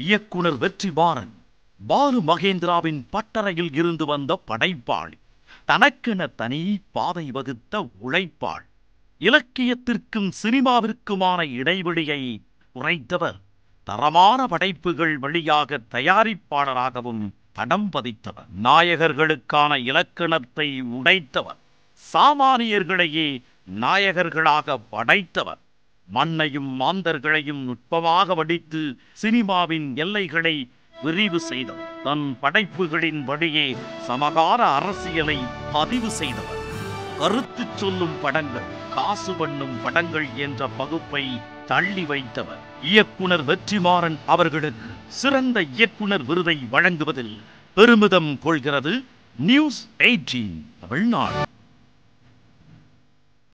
இயக்குனர் வெற்றிமாறன் பாலு மகேந்திராவின் பட்டறையில் இருந்து வந்த படைப்பாளி தனக்கென தனி பாதை வகுத்த உழைப்பாள் இலக்கியத்திற்கும் சினிமாவிற்குமான இடைவெளியை குறைத்தவர் தரமான படைப்புகள் வழியாக தயாரிப்பாளராகவும் படம் பதித்தவர் நாயகர்களுக்கான இலக்கணத்தை உடைத்தவர் சாமானியர்களையே நாயகர்களாக படைத்தவர் மண்ணையும் மாந்தர்களையும் நுட்பமாக வடித்து சினிமாவின் எல்லைகளை விரிவு செய்தவர் தன் படைப்புகளின் வழியே சமகால அரசியலை பதிவு செய்தவர் கருத்து சொல்லும் படங்கள் காசு பண்ணும் படங்கள் என்ற பகுப்பை தள்ளி வைத்தவர் இயக்குனர் வெற்றிமாறன் அவர்களுக்கு சிறந்த இயக்குனர் விருதை வழங்குவதில் பெருமிதம் கொள்கிறது நியூஸ் எயிட்டீன் தமிழ்நாடு